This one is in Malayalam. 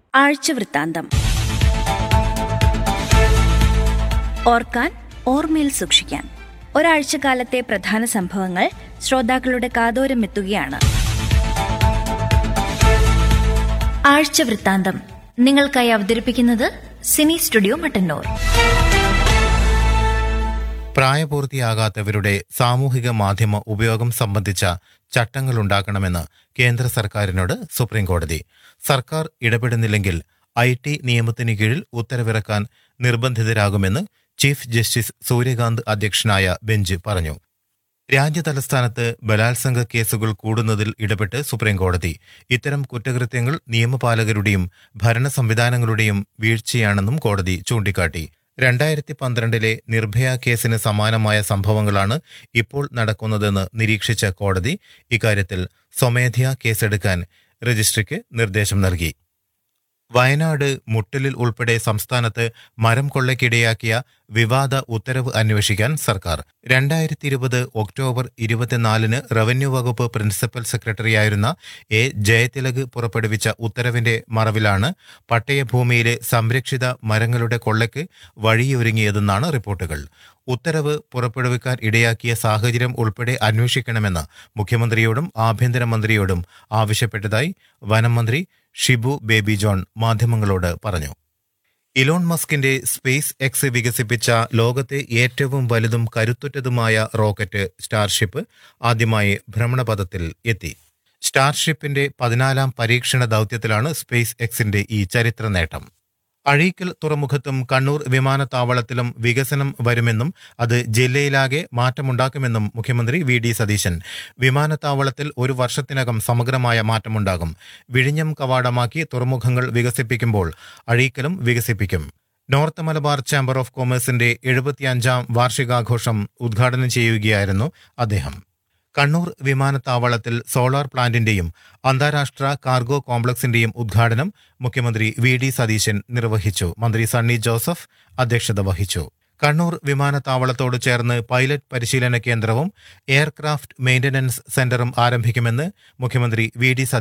ആഴ്ചവൃത്താന്തം ഓർക്കാൻ ഓർമ്മയിൽ സൂക്ഷിക്കാൻ ഒരാഴ്ചക്കാലത്തെ പ്രധാന സംഭവങ്ങൾ ശ്രോതാക്കളുടെ കാതോരം എത്തുകയാണ് ആഴ്ചവൃത്താന്തം നിങ്ങൾക്കായി അവതരിപ്പിക്കുന്നത് സിനി സ്റ്റുഡിയോ മട്ടന്നൂർ പ്രായപൂർത്തിയാകാത്തവരുടെ സാമൂഹിക മാധ്യമ ഉപയോഗം സംബന്ധിച്ച ചട്ടങ്ങളുണ്ടാക്കണമെന്ന് കേന്ദ്ര സർക്കാരിനോട് സുപ്രീംകോടതി സർക്കാർ ഇടപെടുന്നില്ലെങ്കിൽ ഐ ടി നിയമത്തിന് കീഴിൽ ഉത്തരവിറക്കാൻ നിർബന്ധിതരാകുമെന്ന് ചീഫ് ജസ്റ്റിസ് സൂര്യകാന്ത് അധ്യക്ഷനായ ബെഞ്ച് പറഞ്ഞു രാജ്യതലസ്ഥാനത്ത് ബലാത്സംഗ കേസുകൾ കൂടുന്നതിൽ ഇടപെട്ട് സുപ്രീംകോടതി ഇത്തരം കുറ്റകൃത്യങ്ങൾ നിയമപാലകരുടെയും ഭരണ സംവിധാനങ്ങളുടെയും വീഴ്ചയാണെന്നും കോടതി ചൂണ്ടിക്കാട്ടി രണ്ടായിരത്തി പന്ത്രണ്ടിലെ നിർഭയ കേസിന് സമാനമായ സംഭവങ്ങളാണ് ഇപ്പോൾ നടക്കുന്നതെന്ന് നിരീക്ഷിച്ച കോടതി ഇക്കാര്യത്തിൽ സ്വമേധയാ കേസെടുക്കാൻ രജിസ്ട്രിക്ക് നിർദ്ദേശം നൽകി വയനാട് മുട്ടലിൽ ഉൾപ്പെടെ സംസ്ഥാനത്ത് മരം കൊള്ളയ്ക്കിടയാക്കിയ വിവാദ ഉത്തരവ് അന്വേഷിക്കാൻ സർക്കാർ രണ്ടായിരത്തി ഇരുപത് ഒക്ടോബർ ഇരുപത്തിനാലിന് റവന്യൂ വകുപ്പ് പ്രിൻസിപ്പൽ സെക്രട്ടറിയായിരുന്ന എ ജയതിലക് പുറപ്പെടുവിച്ച ഉത്തരവിന്റെ മറവിലാണ് പട്ടയഭൂമിയിലെ സംരക്ഷിത മരങ്ങളുടെ കൊള്ളയ്ക്ക് വഴിയൊരുങ്ങിയതെന്നാണ് റിപ്പോർട്ടുകൾ ഉത്തരവ് പുറപ്പെടുവിക്കാൻ ഇടയാക്കിയ സാഹചര്യം ഉൾപ്പെടെ അന്വേഷിക്കണമെന്ന് മുഖ്യമന്ത്രിയോടും ആഭ്യന്തരമന്ത്രിയോടും ആവശ്യപ്പെട്ടതായി വനം മന്ത്രി ഷിബു ബേബി ജോൺ മാധ്യമങ്ങളോട് പറഞ്ഞു ഇലോൺ മസ്കിന്റെ സ്പേസ് എക്സ് വികസിപ്പിച്ച ലോകത്തെ ഏറ്റവും വലുതും കരുത്തുറ്റതുമായ റോക്കറ്റ് സ്റ്റാർഷിപ്പ് ആദ്യമായി ഭ്രമണപഥത്തിൽ എത്തി സ്റ്റാർഷിപ്പിന്റെ പതിനാലാം പരീക്ഷണ ദൗത്യത്തിലാണ് സ്പേസ് എക്സിന്റെ ഈ ചരിത്ര നേട്ടം അഴീക്കൽ തുറമുഖത്തും കണ്ണൂർ വിമാനത്താവളത്തിലും വികസനം വരുമെന്നും അത് ജില്ലയിലാകെ മാറ്റമുണ്ടാക്കുമെന്നും മുഖ്യമന്ത്രി വി ഡി സതീശൻ വിമാനത്താവളത്തിൽ ഒരു വർഷത്തിനകം സമഗ്രമായ മാറ്റമുണ്ടാകും വിഴിഞ്ഞം കവാടമാക്കി തുറമുഖങ്ങൾ വികസിപ്പിക്കുമ്പോൾ അഴീക്കലും വികസിപ്പിക്കും നോർത്ത് മലബാർ ചാമ്പർ ഓഫ് കൊമേഴ്സിന്റെ എഴുപത്തിയഞ്ചാം വാർഷികാഘോഷം ഉദ്ഘാടനം ചെയ്യുകയായിരുന്നു അദ്ദേഹം കണ്ണൂർ വിമാനത്താവളത്തിൽ സോളാർ പ്ലാന്റിന്റെയും അന്താരാഷ്ട്ര കാർഗോ കോംപ്ലക്സിന്റെയും ഉദ്ഘാടനം മുഖ്യമന്ത്രി വി ഡി സതീശൻ നിർവഹിച്ചു മന്ത്രി സണ്ണി ജോസഫ് അധ്യക്ഷത വഹിച്ചു കണ്ണൂർ വിമാനത്താവളത്തോട് ചേർന്ന് പൈലറ്റ് പരിശീലന കേന്ദ്രവും എയർക്രാഫ്റ്റ് മെയിന്റനൻസ് സെന്ററും ആരംഭിക്കുമെന്ന് മുഖ്യമന്ത്രി വി ഡി സതീശൻ